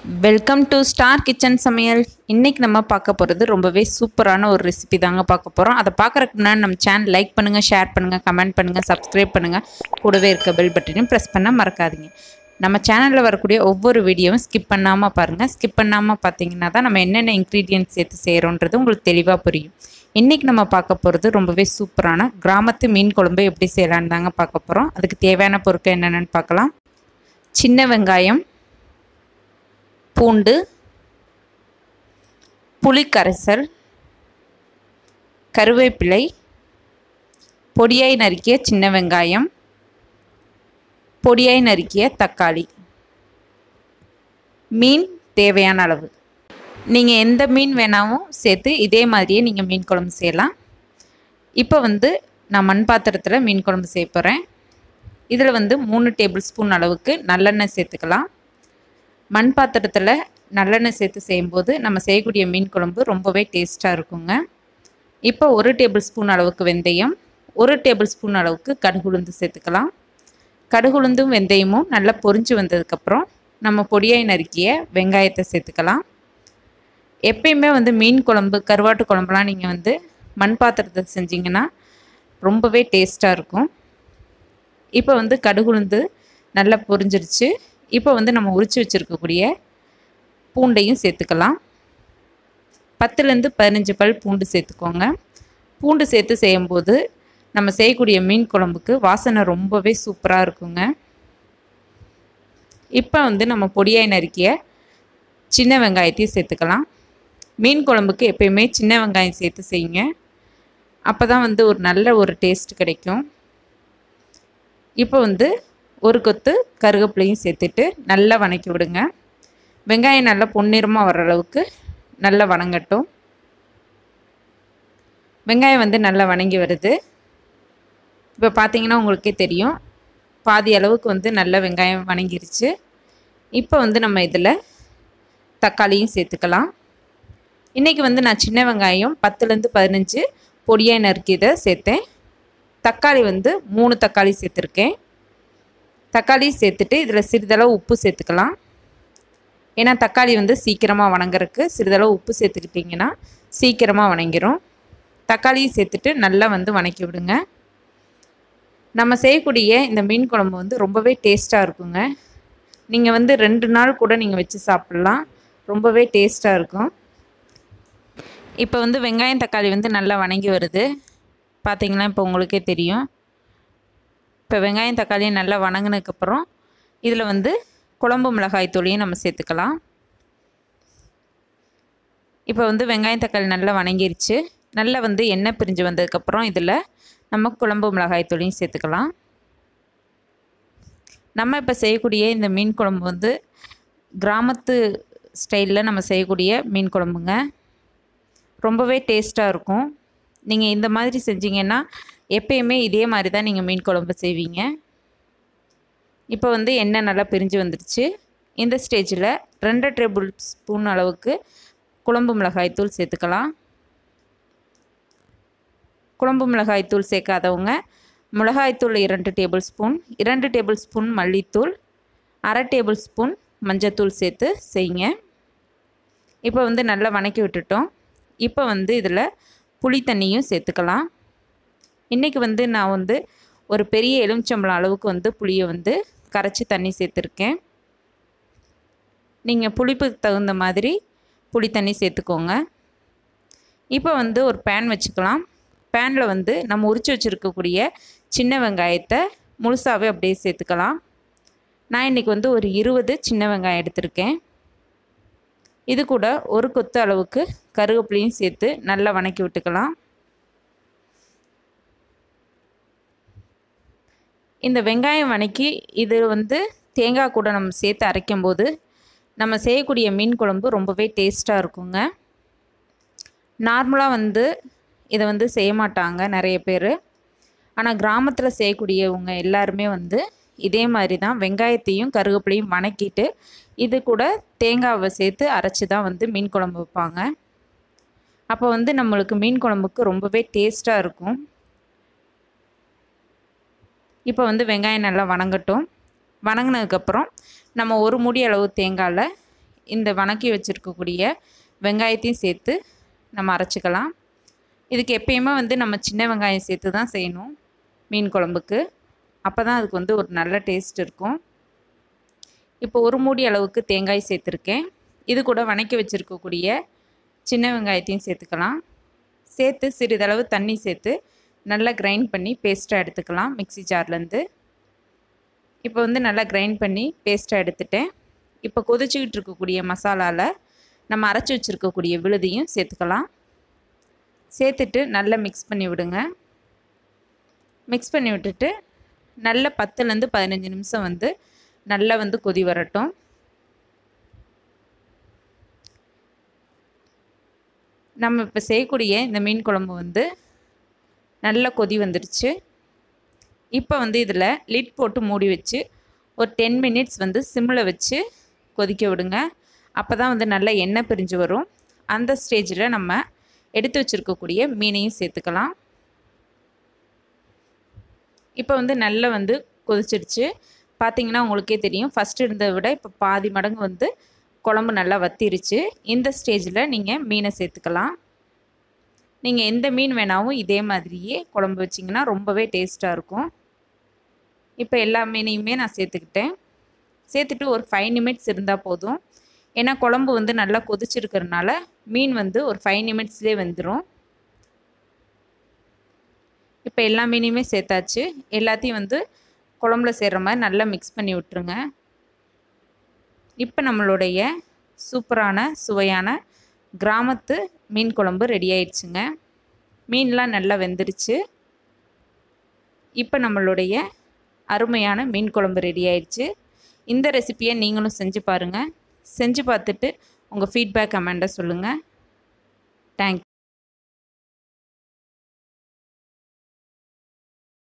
welcome to star kitchen சமையல் இன்றைக்கி நம்ம பார்க்க போகிறது ரொம்பவே சூப்பரான ஒரு ரெசிபி தாங்க பார்க்க போகிறோம் அதை பார்க்குறதுக்கு முன்னாடி நம்ம சேனல் லைக் பண்ணுங்கள் ஷேர் பண்ணுங்கள் கமெண்ட் பண்ணுங்கள் சப்ஸ்கிரைப் பண்ணுங்கள் கூடவே இருக்க பெல் பட்டனையும் ப்ரெஸ் பண்ண மறக்காதீங்க நம்ம சேனலில் வரக்கூடிய ஒவ்வொரு வீடியோவும் ஸ்கிப் பண்ணாமல் பாருங்கள் ஸ்கிப் பண்ணாமல் பார்த்தீங்கன்னா தான் நம்ம என்னென்ன இன்க்ரீடியன்ட்ஸ் சேர்த்து செய்கிறோன்றது உங்களுக்கு தெளிவாக புரியும் இன்றைக்கி நம்ம பார்க்க போகிறது ரொம்பவே சூப்பரான கிராமத்து மீன் குழம்பு எப்படி செய்யலான்னு தாங்க பார்க்க போகிறோம் அதுக்கு தேவையான பொருட்கள் என்னென்னு பார்க்கலாம் சின்ன வெங்காயம் பூண்டு புளிக்கரைசல் கருவேப்பிலை பொடியாய் நறுக்கிய சின்ன வெங்காயம் பொடியாய் நறுக்கிய தக்காளி மீன் தேவையான அளவு நீங்கள் எந்த மீன் வேணாலும் சேர்த்து இதே மாதிரியே நீங்கள் மீன் குழம்பு செய்யலாம் இப்போ வந்து நான் மண் பாத்திரத்தில் மீன் குழம்பு செய்ய போகிறேன் இதில் வந்து மூணு டேபிள் ஸ்பூன் அளவுக்கு நல்லெண்ணெய் சேர்த்துக்கலாம் மண் பாத்திரத்தில் நல்லெண்ணெய் சேர்த்து செய்யும்போது நம்ம செய்யக்கூடிய மீன் குழம்பு ரொம்பவே டேஸ்ட்டாக இருக்குங்க இப்போ ஒரு டேபிள் ஸ்பூன் அளவுக்கு வெந்தயம் ஒரு டேபிள் ஸ்பூன் அளவுக்கு கடுகுளுந்து சேர்த்துக்கலாம் கடுகுளுந்தும் வெந்தயமும் நல்லா பொரிஞ்சு வந்ததுக்கப்புறம் நம்ம பொடியாய் நறுக்கிய வெங்காயத்தை சேர்த்துக்கலாம் எப்பயுமே வந்து மீன் குழம்பு கருவாட்டு குழம்புலாம் நீங்கள் வந்து மண் பாத்திரத்தை செஞ்சிங்கன்னா ரொம்பவே டேஸ்ட்டாக இருக்கும் இப்போ வந்து கடுகுளுந்து நல்லா பொரிஞ்சிருச்சு இப்போ வந்து நம்ம உரித்து வச்சுருக்கக்கூடிய பூண்டையும் சேர்த்துக்கலாம் பத்துலேருந்து பதினஞ்சு பல் பூண்டு சேர்த்துக்கோங்க பூண்டு சேர்த்து செய்யும்போது நம்ம செய்யக்கூடிய மீன் குழம்புக்கு வாசனை ரொம்பவே சூப்பராக இருக்குங்க இப்போ வந்து நம்ம பொடியாய் நறுக்கிய சின்ன வெங்காயத்தையும் சேர்த்துக்கலாம் மீன் குழம்புக்கு எப்பயுமே சின்ன வெங்காயம் சேர்த்து செய்யுங்க அப்போ தான் வந்து ஒரு நல்ல ஒரு டேஸ்ட் கிடைக்கும் இப்போ வந்து ஒரு கொத்து கருவேப்பிலையும் சேர்த்துட்டு நல்லா வணக்கி விடுங்க வெங்காயம் நல்லா பொன்னிறமாக வர அளவுக்கு நல்லா வணங்கட்டும் வெங்காயம் வந்து நல்லா வணங்கி வருது இப்போ பார்த்தீங்கன்னா உங்களுக்கே தெரியும் பாதி அளவுக்கு வந்து நல்ல வெங்காயம் வணங்கிருச்சு இப்போ வந்து நம்ம இதில் தக்காளியும் சேர்த்துக்கலாம் இன்றைக்கி வந்து நான் சின்ன வெங்காயம் பத்துலேருந்து பதினஞ்சு பொடியாக நறுக்கியதை சேர்த்தேன் தக்காளி வந்து மூணு தக்காளி சேர்த்துருக்கேன் தக்காளி சேர்த்துட்டு இதில் சிறிதளவு உப்பு சேர்த்துக்கலாம் ஏன்னா தக்காளி வந்து சீக்கிரமாக வணங்குறதுக்கு சிறிதளவு உப்பு சேர்த்துக்கிட்டிங்கன்னா சீக்கிரமாக வணங்கிரும் தக்காளியும் சேர்த்துட்டு நல்லா வந்து வணக்கி விடுங்க நம்ம செய்யக்கூடிய இந்த மீன் குழம்பு வந்து ரொம்பவே டேஸ்ட்டாக இருக்குங்க நீங்கள் வந்து ரெண்டு நாள் கூட நீங்கள் வச்சு சாப்பிட்லாம் ரொம்பவே டேஸ்ட்டாக இருக்கும் இப்போ வந்து வெங்காயம் தக்காளி வந்து நல்லா வணங்கி வருது பார்த்தீங்கன்னா இப்போ உங்களுக்கே தெரியும் இப்போ வெங்காயம் தக்காளியும் நல்லா வணங்கினதுக்கப்புறம் இதில் வந்து குழம்பு மிளகாய் தூளையும் நம்ம சேர்த்துக்கலாம் இப்போ வந்து வெங்காயம் தக்காளி நல்லா வணங்கிருச்சு நல்லா வந்து எண்ணெய் பிரிஞ்சு வந்ததுக்கப்புறம் இதில் நம்ம குழம்பு மிளகாய் தூளையும் சேர்த்துக்கலாம் நம்ம இப்போ செய்யக்கூடிய இந்த மீன் குழம்பு வந்து கிராமத்து ஸ்டைலில் நம்ம செய்யக்கூடிய மீன் குழம்புங்க ரொம்பவே டேஸ்ட்டாக இருக்கும் நீங்கள் இந்த மாதிரி செஞ்சீங்கன்னா எப்பயுமே இதே மாதிரி தான் நீங்கள் மீன் குழம்பு செய்வீங்க இப்போ வந்து எண்ணெய் நல்லா பிரிஞ்சு வந்துடுச்சு இந்த ஸ்டேஜில் ரெண்டு டேபிள் ஸ்பூன் அளவுக்கு குழம்பு மிளகாய்த்தூள் சேர்த்துக்கலாம் குழம்பு மிளகாய்த்தூள் சேர்க்காதவங்க மிளகாய்த்தூள் இரண்டு டேபிள் ஸ்பூன் இரண்டு டேபிள் ஸ்பூன் மல்லித்தூள் அரை டேபிள் ஸ்பூன் மஞ்சத்தூள் சேர்த்து செய்யுங்க இப்போ வந்து நல்லா வணக்கி விட்டுட்டோம் இப்போ வந்து இதில் புளி தண்ணியும் சேர்த்துக்கலாம் இன்றைக்கி வந்து நான் வந்து ஒரு பெரிய எலுமிச்சம்பழம் அளவுக்கு வந்து புளியை வந்து கரைச்சி தண்ணி சேர்த்துருக்கேன் நீங்கள் புளிப்புக்கு தகுந்த மாதிரி புளி தண்ணி சேர்த்துக்கோங்க இப்போ வந்து ஒரு பேன் வச்சுக்கலாம் பேனில் வந்து நம்ம உரித்து வச்சுருக்கக்கூடிய சின்ன வெங்காயத்தை முழுசாகவே அப்படியே சேர்த்துக்கலாம் நான் இன்றைக்கி வந்து ஒரு இருபது சின்ன வெங்காயம் எடுத்திருக்கேன் இது கூட ஒரு கொத்து அளவுக்கு கருவேப்பிலையும் சேர்த்து நல்லா வணக்கி விட்டுக்கலாம் இந்த வெங்காயம் வணக்கி இது வந்து தேங்காய் கூட நம்ம சேர்த்து அரைக்கும்போது நம்ம செய்யக்கூடிய மீன் குழம்பு ரொம்பவே டேஸ்ட்டாக இருக்குங்க நார்மலாக வந்து இதை வந்து செய்ய மாட்டாங்க நிறைய பேர் ஆனால் கிராமத்தில் செய்யக்கூடியவங்க எல்லாருமே வந்து இதே மாதிரி தான் வெங்காயத்தையும் கருவேப்பிலையும் வணக்கிட்டு இது கூட தேங்காவை சேர்த்து அரைச்சி தான் வந்து மீன் குழம்பு வைப்பாங்க அப்போ வந்து நம்மளுக்கு மீன் குழம்புக்கு ரொம்பவே டேஸ்ட்டாக இருக்கும் இப்போ வந்து வெங்காயம் நல்லா வணங்கட்டும் வணங்கினதுக்கப்புறம் நம்ம ஒரு மூடி அளவு தேங்காயில் இந்த வணக்கி வச்சுருக்கக்கூடிய வெங்காயத்தையும் சேர்த்து நம்ம அரைச்சிக்கலாம் இதுக்கு எப்பயுமே வந்து நம்ம சின்ன வெங்காயம் சேர்த்து தான் செய்யணும் மீன் குழம்புக்கு அப்போ தான் அதுக்கு வந்து ஒரு நல்ல டேஸ்ட் இருக்கும் இப்போ ஒரு மூடி அளவுக்கு தேங்காய் சேர்த்துருக்கேன் இது கூட வணக்கி வச்சுருக்கக்கூடிய சின்ன வெங்காயத்தையும் சேர்த்துக்கலாம் சேர்த்து சிறிதளவு தண்ணி சேர்த்து நல்லா கிரைண்ட் பண்ணி பேஸ்ட்டாக எடுத்துக்கலாம் மிக்சி ஜார்லேருந்து இப்போ வந்து நல்லா கிரைண்ட் பண்ணி பேஸ்ட்டாக எடுத்துட்டேன் இப்போ கொதிச்சுக்கிட்டு இருக்கக்கூடிய மசாலாவில் நம்ம அரைச்சி வச்சுருக்கக்கூடிய விழுதியும் சேர்த்துக்கலாம் சேர்த்துட்டு நல்லா மிக்ஸ் பண்ணி விடுங்க மிக்ஸ் பண்ணி விட்டுட்டு நல்ல பத்துலேருந்து பதினஞ்சு நிமிஷம் வந்து நல்லா வந்து கொதி வரட்டும் நம்ம இப்போ செய்யக்கூடிய இந்த மீன் குழம்பு வந்து நல்ல கொதி வந்துடுச்சு இப்போ வந்து இதில் லிட் போட்டு மூடி வச்சு ஒரு டென் மினிட்ஸ் வந்து சிம்மில் வச்சு கொதிக்க விடுங்க அப்போ தான் வந்து நல்லா எண்ணெய் பிரிஞ்சு வரும் அந்த ஸ்டேஜில் நம்ம எடுத்து வச்சுருக்கக்கூடிய மீனையும் சேர்த்துக்கலாம் இப்போ வந்து நல்லா வந்து கொதிச்சிடுச்சு பார்த்தீங்கன்னா உங்களுக்கே தெரியும் ஃபஸ்ட்டு இருந்ததை விட இப்போ பாதி மடங்கு வந்து குழம்பு நல்லா வத்திருச்சு இந்த ஸ்டேஜில் நீங்கள் மீனை சேர்த்துக்கலாம் நீங்கள் எந்த மீன் வேணாலும் இதே மாதிரியே குழம்பு வச்சிங்கன்னா ரொம்பவே டேஸ்ட்டாக இருக்கும் இப்போ எல்லா மீனையுமே நான் சேர்த்துக்கிட்டேன் சேர்த்துட்டு ஒரு ஃபைவ் நிமிட்ஸ் இருந்தால் போதும் ஏன்னா குழம்பு வந்து நல்லா கொதிச்சிருக்கிறதுனால மீன் வந்து ஒரு ஃபைவ் நிமிட்ஸ்லேயே வெந்துடும் இப்போ எல்லா மீனையுமே சேர்த்தாச்சு எல்லாத்தையும் வந்து குழம்புல சேர்கிற மாதிரி நல்லா மிக்ஸ் பண்ணி விட்டுருங்க இப்போ நம்மளுடைய சூப்பரான சுவையான கிராமத்து மீன் குழம்பு ரெடி ஆயிடுச்சுங்க மீன்லாம் நல்லா வெந்துருச்சு இப்போ நம்மளுடைய அருமையான மீன் குழம்பு ரெடி ஆயிடுச்சு இந்த ரெசிப்பியை நீங்களும் செஞ்சு பாருங்கள் செஞ்சு பார்த்துட்டு உங்கள் ஃபீட்பேக் கமெண்ட்டை சொல்லுங்கள் தேங்க்